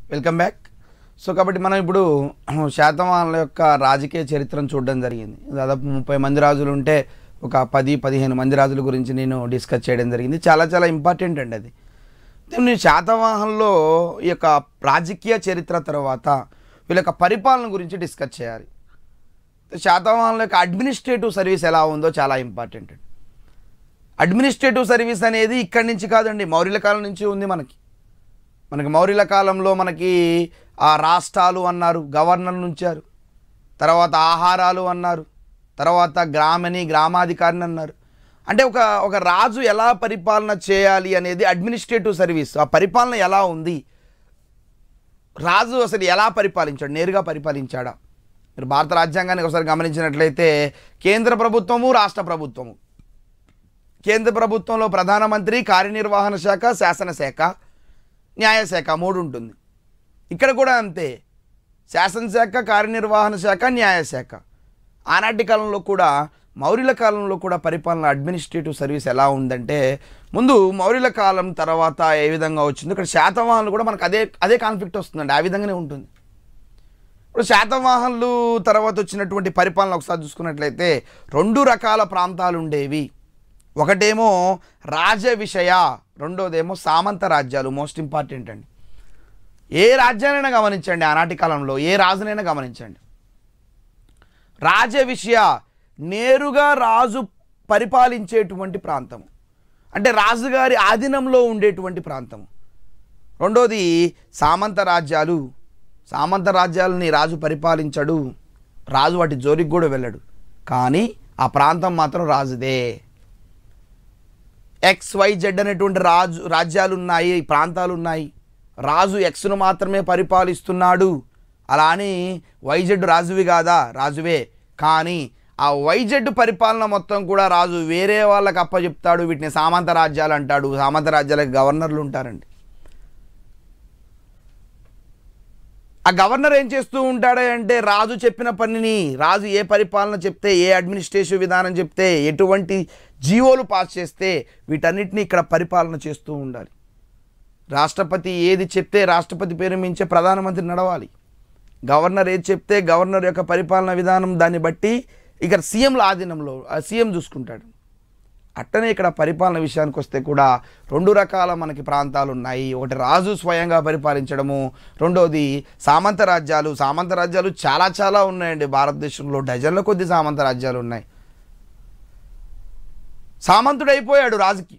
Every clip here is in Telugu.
వెల్కమ్ బ్యాక్ సో కాబట్టి మనం ఇప్పుడు శాతవాహనుల యొక్క రాజకీయ చరిత్రను చూడడం జరిగింది దాదాపు ముప్పై మంది రాజులు ఉంటే ఒక పది పదిహేను మంది రాజుల గురించి నేను డిస్కస్ చేయడం జరిగింది చాలా చాలా ఇంపార్టెంట్ అండి అది నేను శాతవాహనంలో ఈ యొక్క రాజకీయ చరిత్ర తర్వాత వీళ్ళ యొక్క పరిపాలన గురించి డిస్కస్ చేయాలి శాతవాహనుల యొక్క అడ్మినిస్ట్రేటివ్ సర్వీస్ ఎలా ఉందో చాలా ఇంపార్టెంట్ అండి అడ్మినిస్ట్రేటివ్ సర్వీస్ అనేది ఇక్కడి నుంచి కాదండి మౌర్యుల కాలం నుంచి ఉంది మనకి మనకి మౌర్యుల కాలంలో మనకి ఆ రాష్ట్రాలు అన్నారు గవర్నర్లు ఉంచారు తర్వాత ఆహారాలు అన్నారు తర్వాత గ్రామని గ్రామాధికారిని అన్నారు అంటే ఒక ఒక రాజు ఎలా పరిపాలన చేయాలి అనేది అడ్మినిస్ట్రేటివ్ సర్వీస్ ఆ పరిపాలన ఎలా ఉంది రాజు అసలు ఎలా పరిపాలించాడు నేరుగా పరిపాలించాడా మీరు భారత రాజ్యాంగాన్ని ఒకసారి గమనించినట్లయితే కేంద్ర ప్రభుత్వము రాష్ట్ర ప్రభుత్వము కేంద్ర ప్రభుత్వంలో ప్రధానమంత్రి కార్యనిర్వహణ శాఖ శాసనశాఖ న్యాయశాఖ మూడు ఉంటుంది ఇక్కడ కూడా అంతే శాసనశాఖ కార్యనిర్వహణ శాఖ న్యాయశాఖ ఆనాటి కాలంలో కూడా మౌర్యుల కాలంలో కూడా పరిపాలన అడ్మినిస్ట్రేటివ్ సర్వీస్ ఎలా ఉందంటే ముందు మౌర్యుల కాలం తర్వాత ఏ విధంగా వచ్చిందో ఇక్కడ శాతవాహనులు కూడా మనకు అదే అదే కాన్ఫ్లిక్ట్ వస్తుందండి ఆ విధంగానే ఉంటుంది ఇప్పుడు శాతవాహనులు తర్వాత వచ్చినటువంటి పరిపాలన ఒకసారి చూసుకున్నట్లయితే రెండు రకాల ప్రాంతాలు ఉండేవి ఒకటేమో రాజ విషయ రెండోదేమో సామంత రాజ్యాలు మోస్ట్ ఇంపార్టెంట్ అండి ఏ రాజ్యానైనా గమనించండి ఆనాటి కాలంలో ఏ రాజునైనా గమనించండి రాజ విషయ నేరుగా రాజు పరిపాలించేటువంటి ప్రాంతము అంటే రాజుగారి ఆధీనంలో ఉండేటువంటి ప్రాంతము రెండోది సామంత రాజ్యాలు సామంత రాజ్యాలని రాజు పరిపాలించడు రాజు వాటి జోలికి కూడా వెళ్ళడు కానీ ఆ ప్రాంతం మాత్రం రాజుదే ఎక్స్ వై జెడ్ అనేటువంటి రాజు రాజ్యాలు ఉన్నాయి ప్రాంతాలు ఉన్నాయి రాజు ఎక్స్ను మాత్రమే పరిపాలిస్తున్నాడు అలా అని వైజెడ్ రాజువి కాదా రాజువే కానీ ఆ వైజెడ్ పరిపాలన మొత్తం కూడా రాజు వేరే వాళ్ళకి అప్పచెప్తాడు వీటిని సామంత రాజ్యాలు అంటాడు సామంత రాజ్యాలకు గవర్నర్లు ఉంటారండి ఆ గవర్నర్ ఏం చేస్తూ ఉంటాడే అంటే రాజు చెప్పిన పనిని రాజు ఏ పరిపాలన చెప్తే ఏ అడ్మినిస్ట్రేషన్ విధానం చెప్తే ఎటువంటి జీవోలు పాస్ చేస్తే వీటన్నిటిని ఇక్కడ పరిపాలన చేస్తూ ఉండాలి రాష్ట్రపతి ఏది చెప్తే రాష్ట్రపతి పేరు మించే ప్రధానమంత్రి నడవాలి గవర్నర్ ఏది చెప్తే గవర్నర్ యొక్క పరిపాలన విధానం దాన్ని బట్టి ఇక్కడ సీఎంల ఆధీనంలో ఆ సీఎం చూసుకుంటాడు అట్టనే ఇక్కడ పరిపాలన విషయానికి వస్తే కూడా రెండు రకాల మనకి ప్రాంతాలు ఉన్నాయి ఒకటి రాజు స్వయంగా పరిపాలించడము రెండోది సామంత రాజ్యాలు సామంత రాజ్యాలు చాలా చాలా ఉన్నాయండి భారతదేశంలో డజన్ల కొద్ది సామంత రాజ్యాలు ఉన్నాయి సామంతుడైపోయాడు రాజుకి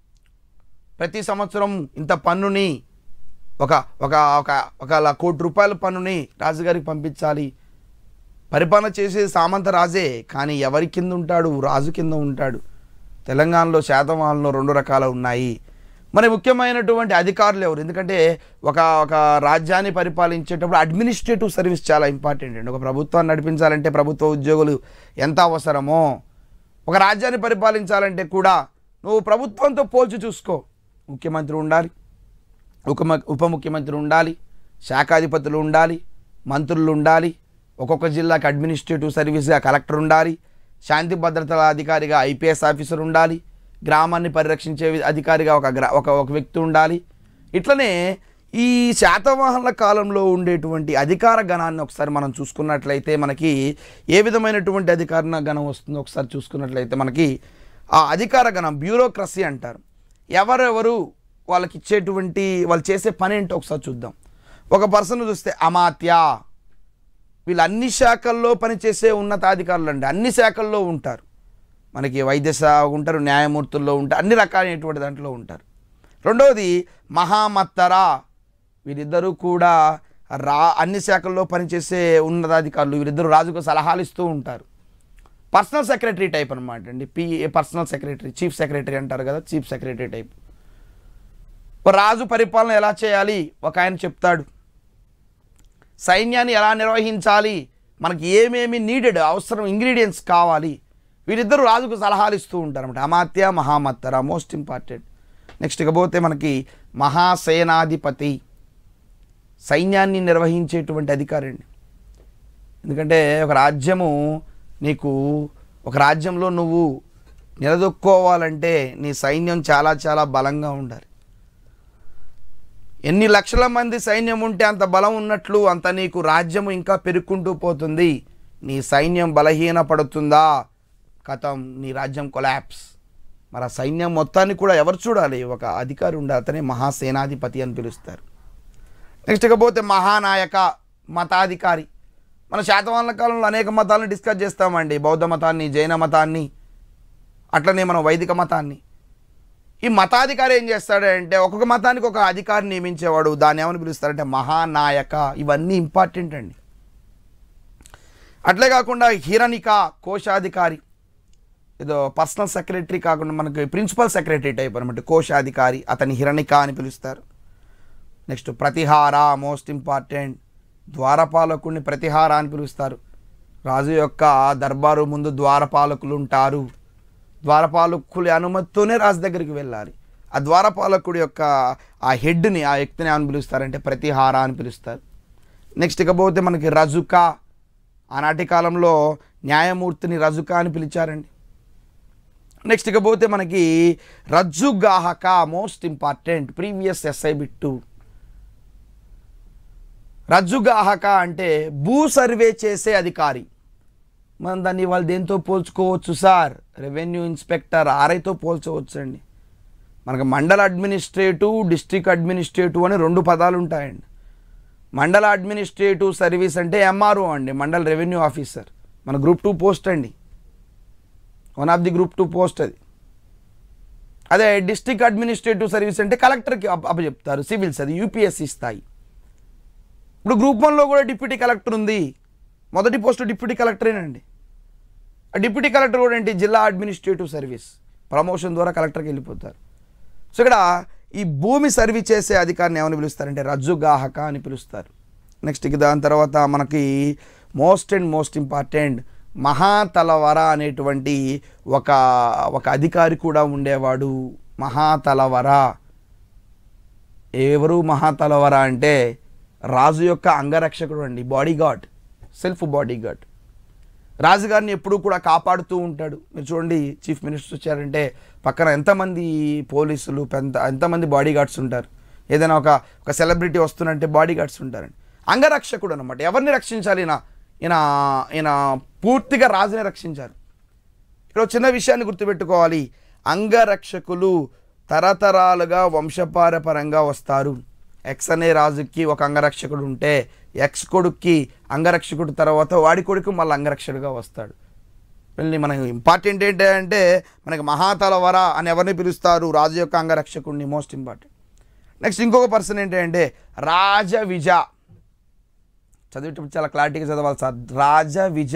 ప్రతి సంవత్సరం ఇంత పన్నుని ఒక ఒక ఒక ఒక ల- కోటి రూపాయల పన్నుని రాజుగారికి పంపించాలి పరిపాలన చేసే సామంత రాజే కానీ ఎవరి కింద ఉంటాడు రాజు కింద ఉంటాడు తెలంగాణలో శాతవాహనంలో రెండు రకాలు ఉన్నాయి మరి ముఖ్యమైనటువంటి అధికారులు ఎవరు ఎందుకంటే ఒక ఒక రాజ్యాన్ని పరిపాలించేటప్పుడు అడ్మినిస్ట్రేటివ్ సర్వీస్ చాలా ఇంపార్టెంట్ అండి ఒక ప్రభుత్వాన్ని నడిపించాలంటే ప్రభుత్వ ఉద్యోగులు ఎంత అవసరమో ఒక రాజ్యాన్ని పరిపాలించాలంటే కూడా నువ్వు ప్రభుత్వంతో పోల్చి చూసుకో ముఖ్యమంత్రి ఉండాలి ఉప ఉప ముఖ్యమంత్రి ఉండాలి శాఖాధిపతులు ఉండాలి మంత్రులు ఉండాలి ఒక్కొక్క జిల్లాకి అడ్మినిస్ట్రేటివ్ సర్వీస్గా కలెక్టర్ ఉండాలి శాంతి భద్రతల అధికారిగా ఐపీఎస్ ఆఫీసర్ ఉండాలి గ్రామాన్ని పరిరక్షించే వి- అధికారిగా ఒక గ్రా ఒక ఒక వ్యక్తి ఉండాలి ఇట్లనే ఈ శాతవాహనుల కాలంలో ఉండేటువంటి అధికార గణాన్ని ఒకసారి మనం చూసుకున్నట్లయితే మనకి ఏ విధమైనటువంటి అధికార గణం వస్తుందో ఒకసారి చూసుకున్నట్లయితే మనకి ఆ అధికార గణం బ్యూరోక్రసీ అంటారు ఎవరెవరు వాళ్ళకి ఇచ్చేటువంటి వాళ్ళు చేసే పని ఏంటో ఒకసారి చూద్దాం ఒక పర్సన్ చూస్తే అమాత్య వీళ్ళు అన్ని శాఖల్లో పనిచేసే ఉన్నతాధికారులు అండి అన్ని శాఖల్లో ఉంటారు మనకి వైద్య శాఖ ఉంటారు న్యాయమూర్తుల్లో ఉంటారు అన్ని రకాలైనటువంటి దాంట్లో ఉంటారు రెండవది మహామత్తరా వీరిద్దరూ కూడా రా అన్ని శాఖల్లో పనిచేసే ఉన్నతాధికారులు వీరిద్దరు రాజుకు సలహాలు ఇస్తూ ఉంటారు పర్సనల్ సెక్రటరీ టైప్ అనమాట అండి P personal secretary chief secretary అంటారు కదా చీఫ్ సెక్రటరీ టైప్ ఒక రాజు పరిపాలన ఎలా చేయాలి ఒక ఆయన చెప్తాడు సైన్యాన్ని ఎలా నిర్వహించాలి మనకి ఏమేమి నీడెడ్ అవసరం ఇంగ్రీడియంట్స్ కావాలి వీరిద్దరు రాజుకు సలహాలు ఇస్తూ ఉంటారు అనమాట అమాత్య మహామత్తర మోస్ట్ ఇంపార్టెంట్ నెక్స్ట్ ఇకపోతే మనకి మహాసేనాధిపతి సైన్యాన్ని నిర్వహించేటువంటి అధికారి అండి ఎందుకంటే ఒక రాజ్యము నీకు ఒక రాజ్యంలో నువ్వు నిలదొక్కోవాలంటే నీ సైన్యం చాలా చాలా బలంగా ఉండాలి ఎన్ని లక్షల మంది సైన్యం ఉంటే అంత బలం ఉన్నట్లు అంత నీకు రాజ్యము ఇంకా పెరుక్కుంటూ పోతుంది నీ సైన్యం బలహీన పడుతుందా కథం నీ రాజ్యం కొలాప్స్ మరి ఆ సైన్యం మొత్తాన్ని కూడా ఎవరు చూడాలి ఒక అధికారి ఉండాలి అతనే మహాసేనాధిపతి అని పిలుస్తారు నెక్స్ట్ ఇకపోతే మహానాయక మతాధికారి మన శాతవాహనుల కాలంలో అనేక మతాలను డిస్కస్ చేస్తామండి బౌద్ధ మతాన్ని జైన మతాన్ని అట్లనే మనం వైదిక మతాన్ని ఈ మతాధికారి ఏం చేస్తాడంటే ఒక్కొక్క మతానికి ఒక అధికారి నియమించేవాడు దాన్ని ఏమని పిలుస్తారంటే మహానాయక ఇవన్నీ ఇంపార్టెంట్ అండి అట్లే కాకుండా హిరణిక కోశాధికారి ఏదో పర్సనల్ సెక్రటరీ కాకుండా మనకి ప్రిన్సిపల్ సెక్రటరీ టైప్ అనమాట కోశాధికారి అతని హిరణిక అని పిలుస్తారు నెక్స్ట్ ప్రతిహార మోస్ట్ ఇంపార్టెంట్ ద్వారపాలకుడిని ప్రతిహార అని పిలుస్తారు రాజు యొక్క దర్బారు ముందు ద్వారపాలకులు ఉంటారు ద్వారపాలకుల అనుమతితోనే రాజు దగ్గరికి వెళ్ళాలి ఆ ద్వారపాలకుడి యొక్క ఆ హెడ్ని ఆ వ్యక్తిని అని పిలుస్తారంటే ప్రతిహార అని పిలుస్తారు నెక్స్ట్ ఇకపోతే మనకి రజుక ఆనాటి కాలంలో న్యాయమూర్తిని రజుక అని పిలిచారండి నెక్స్ట్ ఇకపోతే మనకి రజ్జుగాహక most important previous SI bit రజ్జుగాహక అంటే భూ సర్వే చేసే అధికారి మనం దాన్ని వాళ్ళు దేంతో పోల్చుకోవచ్చు సార్ రెవెన్యూ ఇన్స్పెక్టర్ ఆర్ఐతో పోల్చవచ్చు అండి మనకు మండల అడ్మినిస్ట్రేటివ్ డిస్ట్రిక్ట్ అడ్మినిస్ట్రేటివ్ అని రెండు పదాలు ఉంటాయండి మండల అడ్మినిస్ట్రేటివ్ సర్వీస్ అంటే ఎంఆర్ఓ అండి మండల రెవెన్యూ ఆఫీసర్ మన గ్రూప్ టూ పోస్ట్ అండి one of the group two post అది అదే డిస్ట్రిక్ట్ అడ్మినిస్ట్రేటివ్ సర్వీస్ అంటే కలెక్టర్కి అప్ప అప్పచెప్తారు సివిల్స్ అది యూపీఎస్సీ స్థాయి ఇప్పుడు గ్రూప్ వన్లో కూడా డిప్యూటీ కలెక్టర్ ఉంది మొదటి పోస్ట్ డిప్యూటీ కలెక్టరేనండి ఆ డిప్యూటీ కలెక్టర్ కూడా ఏంటి జిల్లా అడ్మినిస్ట్రేటివ్ సర్వీస్ ప్రమోషన్ ద్వారా కలెక్టర్కి వెళ్ళిపోతారు సో ఇక్కడ ఈ భూమి సర్వీ చేసే అధికారిని ఏమని పిలుస్తారంటే రజ్జుగాహక అని పిలుస్తారు నెక్స్ట్ ఇక దాని తర్వాత మనకి మోస్ట్ అండ్ మోస్ట్ ఇంపార్టెంట్ మహాతలవర అనేటువంటి ఒక ఒక అధికారి కూడా ఉండేవాడు మహాతలవర ఎవరు మహాతలవర అంటే రాజు యొక్క అంగరక్షకుడు అండి bodyguard self bodyguard రాజుగారిని ఎప్పుడూ కూడా కాపాడుతూ ఉంటాడు మీరు చూడండి చీఫ్ మినిస్టర్ వచ్చారంటే పక్కన ఎంతమంది పోలీసులు పెద్ద ఎంతమంది బాడీ గార్డ్స్ ఉంటారు ఏదైనా ఒక ఒక సెలబ్రిటీ వస్తున్నంటే బాడీ గార్డ్స్ ఉంటారండి అంగరక్షకుడు అనమాట ఎవరిని రక్షించాలి ఈయన ఈయన ఈయన పూర్తిగా రాజుని రక్షించారు ఇక్కడ ఒక చిన్న విషయాన్ని గుర్తుపెట్టుకోవాలి అంగరక్షకులు తరతరాలుగా వంశపారపరంగా వస్తారు ఎక్స్ అనే రాజుకి ఒక అంగరక్షకుడు ఉంటే ఎక్స్ కొడుక్కి అంగరక్షకుడు తర్వాత వాడి కొడుకు మళ్ళీ అంగరక్షకుడుగా వస్తాడు మళ్ళీ మనకి ఇంపార్టెంట్ ఏంటంటే మనకి మహాతలవర అని ఎవరిని పిలుస్తారు రాజు యొక్క అంగరక్షకుడిని మోస్ట్ ఇంపార్టెంట్ నెక్స్ట్ ఇంకొక పర్సన్ ఏంటంటే రాజ విజ చదివేటప్పుడు చాలా క్లారిటీగా చదవాలి సార్ రాజ విజ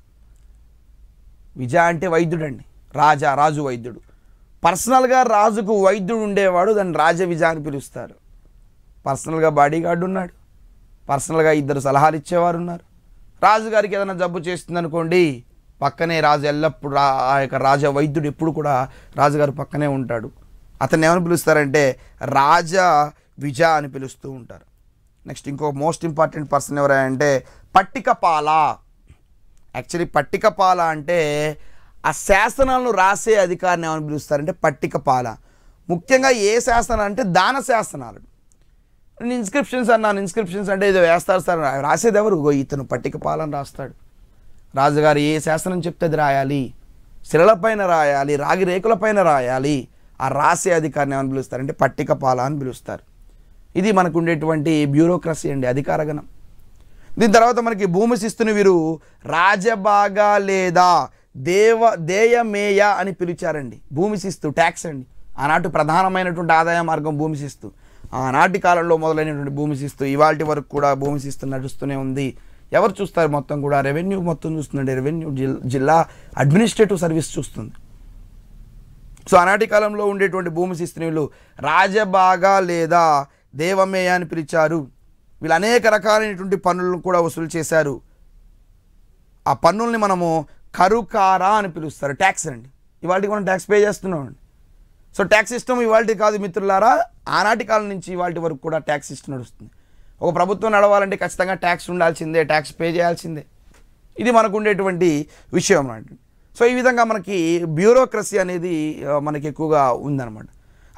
విజ అంటే వైద్యుడు అండి రాజా రాజు వైద్యుడు పర్సనల్గా రాజుకు వైద్యుడు ఉండేవాడు దాన్ని రాజ విజ అని పిలుస్తారు పర్సనల్గా బాడీ గార్డు ఉన్నాడు పర్సనల్గా ఇద్దరు సలహాలు ఇచ్చేవారు ఉన్నారు రాజుగారికి ఏదైనా జబ్బు చేస్తుంది అనుకోండి పక్కనే రాజు ఎల్లప్పుడు రా ఆ యొక్క రాజ వైద్యుడు ఎప్పుడు కూడా రాజుగారు పక్కనే ఉంటాడు అతన్ని ఏమని పిలుస్తారంటే రాజ విజ అని పిలుస్తూ ఉంటారు నెక్స్ట్ ఇంకో మోస్ట్ ఇంపార్టెంట్ పర్సన్ ఎవరంటే పట్టికపాల యాక్చువల్లీ పట్టికపాల అంటే ఆ శాసనాలను రాసే అధికారిని ఏమని పిలుస్తారంటే పట్టికపాల ముఖ్యంగా ఏ శాసనాలు అంటే దాన శాసనాలు నేను ఇన్స్క్రిప్షన్స్ అన్నాను ఇన్స్క్రిప్షన్స్ అంటే ఏదో వేస్తారు సార్ రాసేది ఎవరు ఇగో ఇతను పట్టిక పాలన రాస్తాడు రాజుగారు ఏ శాసనం చెప్తే అది రాయాలి శిలలపైన రాయాలి రాగి రేకులపైన రాయాలి ఆ రాసే అధికారిని ఏమని పిలుస్తారంటే పట్టిక పాల అని పిలుస్తారు ఇది మనకు ఉండేటువంటి బ్యూరోక్రసీ అండి అధికారగణం దీని తర్వాత మనకి భూమి శిస్తుని వీరు రాజబాగా లేదా దేవ దేయమేయ అని పిలిచారండి భూమి శిస్తు ట్యాక్స్ అండి ఆనాటి ప్రధానమైనటువంటి ఆదాయ మార్గం భూమి శిస్తు ఆనాటి కాలంలో మొదలైనటువంటి భూమి శిస్తు ఇవాటి వరకు కూడా భూమి శిస్తు నడుస్తూనే ఉంది ఎవరు చూస్తారు మొత్తం కూడా రెవెన్యూ మొత్తం చూస్తుందండి రెవెన్యూ జిల్- జిల్లా అడ్మినిస్ట్రేటివ్ సర్వీస్ చూస్తుంది సో ఆనాటి కాలంలో ఉండేటువంటి భూమి శిస్తుని వీళ్ళు రాజబాగా లేదా దేవమేయ అని పిలిచారు వీళ్ళు అనేక రకాలైనటువంటి పన్నులను కూడా వసూలు చేశారు ఆ పన్నుల్ని మనము కరుకారా అని పిలుస్తారు ట్యాక్స్ అండి ఇవాళకి మనం ట్యాక్స్ పే చేస్తున్నాం అండి సో ట్యాక్స్ సిస్టమ్ ఇవాళ కాదు మిత్రులారా ఆనాటి కాలం నుంచి ఇవాళ వరకు కూడా ట్యాక్స్ సిస్టమ్ నడుస్తుంది ఒక ప్రభుత్వం నడవాలంటే ఖచ్చితంగా ట్యాక్స్ ఉండాల్సిందే ట్యాక్స్ పే చేయాల్సిందే ఇది మనకు ఉండేటువంటి విషయం అన్నమాట సో ఈ విధంగా మనకి బ్యూరోక్రసీ అనేది ఆ, మనకి ఎక్కువగా ఉందన్నమాట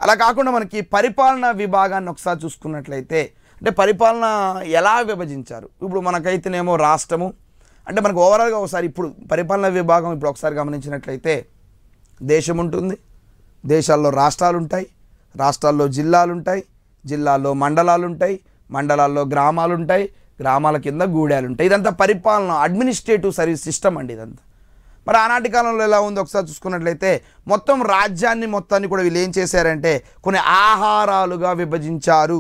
అలా కాకుండా మనకి పరిపాలనా విభాగాన్ని ఒకసారి చూసుకున్నట్లయితే అంటే పరిపాలన ఎలా విభజించారు ఇప్పుడు మనకైతేనేమో రాష్ట్రము అంటే మనకు ఓవరాల్గా ఒకసారి ఇప్పుడు పరిపాలనా విభాగం ఇప్పుడు ఒకసారి గమనించినట్లయితే దేశం ఉంటుంది దేశాల్లో రాష్ట్రాలు ఉంటాయి రాష్ట్రాల్లో జిల్లాలు ఉంటాయి జిల్లాల్లో మండలాలు ఉంటాయి మండలాల్లో గ్రామాలు ఉంటాయి గ్రామాల కింద గూడాలు ఉంటాయి ఇదంతా పరిపాలన అడ్మినిస్ట్రేటివ్ సర్వీస్ సిస్టమ్ అండి ఇదంతా మరి ఆనాటి కాలంలో ఎలా ఉందో ఒకసారి చూసుకున్నట్లయితే మొత్తం రాజ్యాన్ని మొత్తాన్ని కూడా వీళ్ళు ఏం చేశారంటే కొన్ని ఆహారాలుగా విభజించారు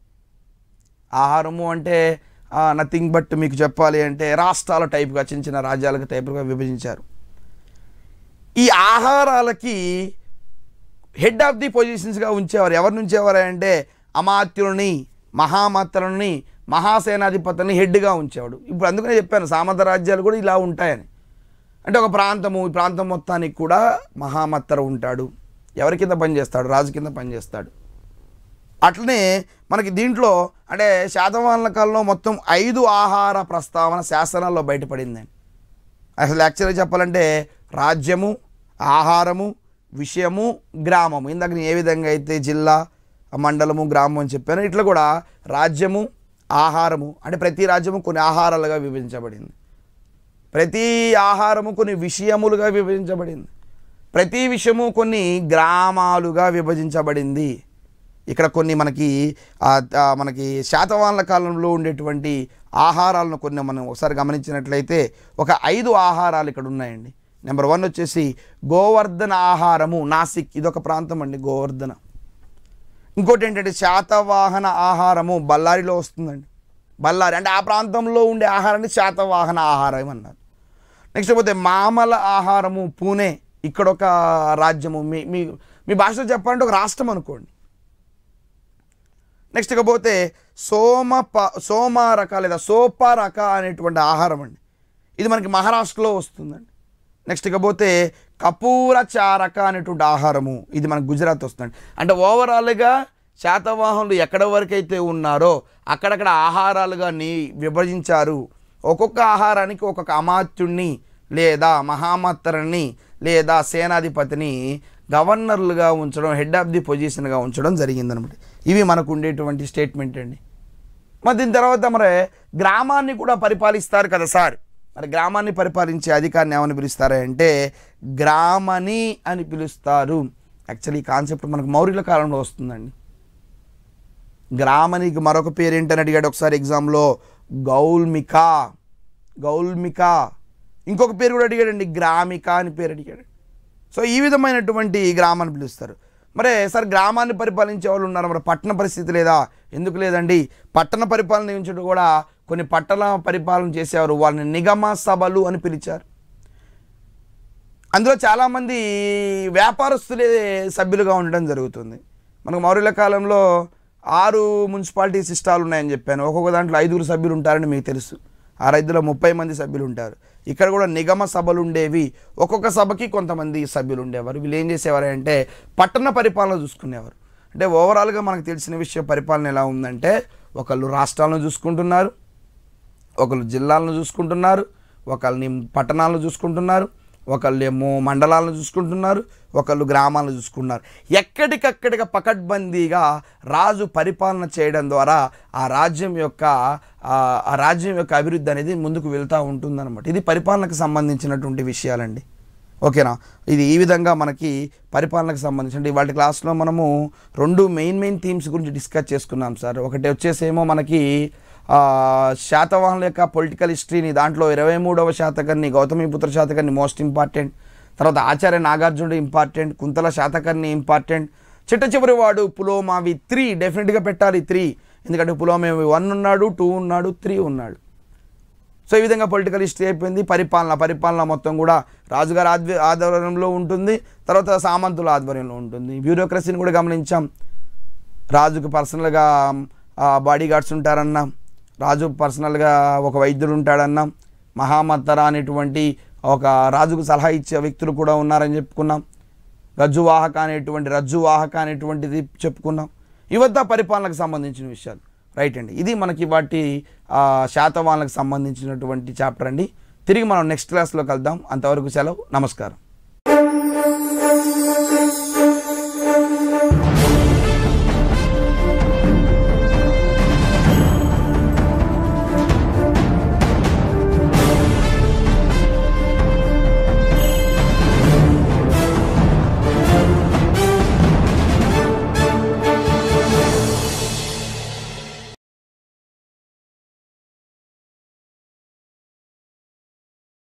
ఆహారము అంటే నథింగ్ బట్ మీకు చెప్పాలి అంటే రాష్ట్రాల టైప్గా చిన్న చిన్న రాజ్యాలకు టైపుగా విభజించారు ఈ ఆహారాలకి హెడ్ ఆఫ్ ది పొజిషన్స్గా ఉంచేవారు ఎవరిని ఉంచేవారు అంటే అమాత్యులని మహామాత్రులని మహాసేనాధిపతులని హెడ్గా ఉంచేవాడు ఇప్పుడు అందుకనే చెప్పాను సామంత రాజ్యాలు కూడా ఇలా ఉంటాయని అంటే ఒక ప్రాంతము ఈ ప్రాంతం మొత్తానికి కూడా మహామత్తర ఉంటాడు ఎవరి కింద పనిచేస్తాడు రాజు కింద పనిచేస్తాడు అట్లనే మనకి దీంట్లో అంటే శాతవాహనుల కాలంలో మొత్తం ఐదు ఆహార ప్రస్తావన శాసనాల్లో బయటపడిందండి అసలు యాక్చువల్గా చెప్పాలంటే రాజ్యము ఆహారము విషయము గ్రామము ఇందాక నేను ఏ విధంగా అయితే జిల్లా మండలము గ్రామం అని చెప్పాను ఇట్లా కూడా రాజ్యము ఆహారము అంటే ప్రతి రాజ్యము కొన్ని ఆహారాలుగా విభజించబడింది ప్రతి ఆహారము కొన్ని విషయములుగా విభజించబడింది ప్రతి విషయము కొన్ని గ్రామాలుగా విభజించబడింది ఇక్కడ కొన్ని మనకి ఆ, ఆ, మనకి శాతవాహనుల కాలంలో ఉండేటువంటి ఆహారాలను కొన్ని మనం ఒకసారి గమనించినట్లయితే ఒక ఐదు ఆహారాలు ఇక్కడ ఉన్నాయండి నెంబర్ వన్ వచ్చేసి గోవర్ధన ఆహారము నాసిక్ ఇదొక ప్రాంతం అండి గోవర్ధన ఇంకోటి ఏంటంటే శాతవాహన ఆహారము బళ్ళారిలో వస్తుందండి బళ్ళారి అంటే ఆ ప్రాంతంలో ఉండే ఆహారాన్ని శాతవాహన ఆహారం అన్నారు నెక్స్ట్ పోతే మామల ఆహారము పూణే ఇక్కడ ఒక రాజ్యము మీ మీ మీ భాషలో చెప్పాలంటే ఒక రాష్ట్రం అనుకోండి నెక్స్ట్ ఇకపోతే సోమ ప సోమారక లేదా సోపారక అనేటువంటి ఆహారం అండి ఇది మనకి మహారాష్ట్రలో వస్తుందండి నెక్స్ట్ ఇకపోతే కపూర చారక అనేటువంటి ఆహారము ఇది మనకు గుజరాత్ వస్తుంది అంటే ఓవరాల్గా శాతవాహనులు ఎక్కడ వరకైతే ఉన్నారో అక్కడక్కడ ఆహారాలుగా నీ విభజించారు ఒక్కొక్క ఆహారానికి ఒక్కొక్క అమాత్యుణ్ణి లేదా మహామత్తరుని లేదా సేనాధిపతిని గవర్నర్లుగా ఉంచడం హెడ్ ఆఫ్ ది పొజిషన్గా ఉంచడం జరిగిందనమాట ఇవి మనకు ఉండేటువంటి స్టేట్మెంట్ అండి మరి దీని తర్వాత మరి గ్రామాన్ని కూడా పరిపాలిస్తారు కదా సార్ మరి గ్రామాన్ని పరిపాలించే అధికారిని ఏమని పిలుస్తారు అంటే గ్రామని అని పిలుస్తారు యాక్చువల్లీ ఈ కాన్సెప్ట్ మనకు మౌర్యుల కాలంలో వస్తుందండి గ్రామనికి మరొక పేరు ఏంటని అడిగాడు ఒకసారి ఎగ్జామ్లో గౌల్మిక గౌల్మిక ఇంకొక పేరు కూడా అడిగాడండి గ్రామిక అని పేరు అడిగాడు సో ఈ విధమైనటువంటి గ్రామాన్ని పిలుస్తారు మరి సార్ గ్రామాన్ని పరిపాలించే వాళ్ళు ఉన్నారు మరి పట్టణ పరిస్థితి లేదా ఎందుకు లేదండి పట్టణ పరిపాలన నియమించడం కూడా కొన్ని పట్టణ పరిపాలన చేసేవారు వాళ్ళని నిగమ సభలు అని పిలిచారు అందులో చాలామంది వ్యాపారస్తులే సభ్యులుగా ఉండడం జరుగుతుంది మనకు మౌర్యుల కాలంలో ఆరు మున్సిపాలిటీ సిస్టాలు ఉన్నాయని చెప్పాను ఒక్కొక్క దాంట్లో ఐదుగురు సభ్యులు ఉంటారని మీకు తెలుసు ఆ రైతులో ముప్పై మంది సభ్యులు ఉంటారు ఇక్కడ కూడా నిగమ సభలు ఉండేవి ఒక్కొక్క సభకి కొంతమంది సభ్యులు ఉండేవారు వీళ్ళు ఏం చేసేవారు అంటే పట్టణ పరిపాలన చూసుకునేవారు అంటే ఓవరాల్గా మనకు తెలిసిన విషయం పరిపాలన ఎలా ఉందంటే ఒకళ్ళు రాష్ట్రాలను చూసుకుంటున్నారు ఒకళ్ళు జిల్లాలను చూసుకుంటున్నారు ఒకళ్ళని పట్టణాలను చూసుకుంటున్నారు ఒకళ్ళు ఏమో మండలాలను చూసుకుంటున్నారు ఒకళ్ళు గ్రామాలను చూసుకుంటున్నారు ఎక్కడికక్కడిగా పకడ్బందీగా రాజు పరిపాలన చేయడం ద్వారా ఆ రాజ్యం యొక్క ఆ ఆ రాజ్యం యొక్క అభివృద్ధి అనేది ముందుకు వెళ్తూ ఉంటుందన్నమాట ఇది పరిపాలనకు సంబంధించినటువంటి విషయాలండి ఓకేనా ఇది ఈ విధంగా మనకి పరిపాలనకు సంబంధించి వాటి క్లాస్లో మనము రెండు మెయిన్ మెయిన్ థీమ్స్ గురించి డిస్కస్ చేసుకున్నాం సార్ ఒకటి వచ్చేసేమో మనకి ఆ, శాతవాహనుల యొక్క పొలిటికల్ హిస్టరీని దాంట్లో ఇరవై మూడవ శాతకర్ణి గౌతమిపుత్ర శాతకర్ణి మోస్ట్ ఇంపార్టెంట్ తర్వాత ఆచార్య నాగార్జునుడు ఇంపార్టెంట్ కుంతల శాతకర్ణి ఇంపార్టెంట్ చిట్ట చివరి వాడు పులోమావి త్రీ డెఫినెట్గా పెట్టాలి త్రీ ఎందుకంటే పులోమావి వన్ ఉన్నాడు టూ ఉన్నాడు త్రీ ఉన్నాడు సో ఈ విధంగా పొలిటికల్ హిస్టరీ అయిపోయింది పరిపాలన పరిపాలన మొత్తం కూడా రాజుగారి ఆధ్వ ఆధ్వర్యంలో ఉంటుంది తర్వాత సామంతుల ఆధ్వర్యంలో ఉంటుంది బ్యూరోక్రసీని కూడా గమనించాం రాజుకు పర్సనల్గా బాడీ గార్డ్స్ ఉంటారన్నాం రాజు పర్సనల్గా ఒక వైద్యుడు ఉంటాడన్నాం మహామత్తర అనేటువంటి ఒక రాజుకు సలహా ఇచ్చే వ్యక్తులు కూడా ఉన్నారని చెప్పుకున్నాం రజ్జువాహక అనేటువంటి రజ్జువాహక అనేటువంటిది చెప్పుకున్నాం ఇవంతా పరిపాలనకు సంబంధించిన విషయాలు రైట్ అండి ఇది మనకి వాటి ఆ, శాతవాహనలకు సంబంధించినటువంటి చాప్టర్ అండి తిరిగి మనం నెక్స్ట్ క్లాస్లో కలుద్దాం అంతవరకు సెలవు నమస్కారం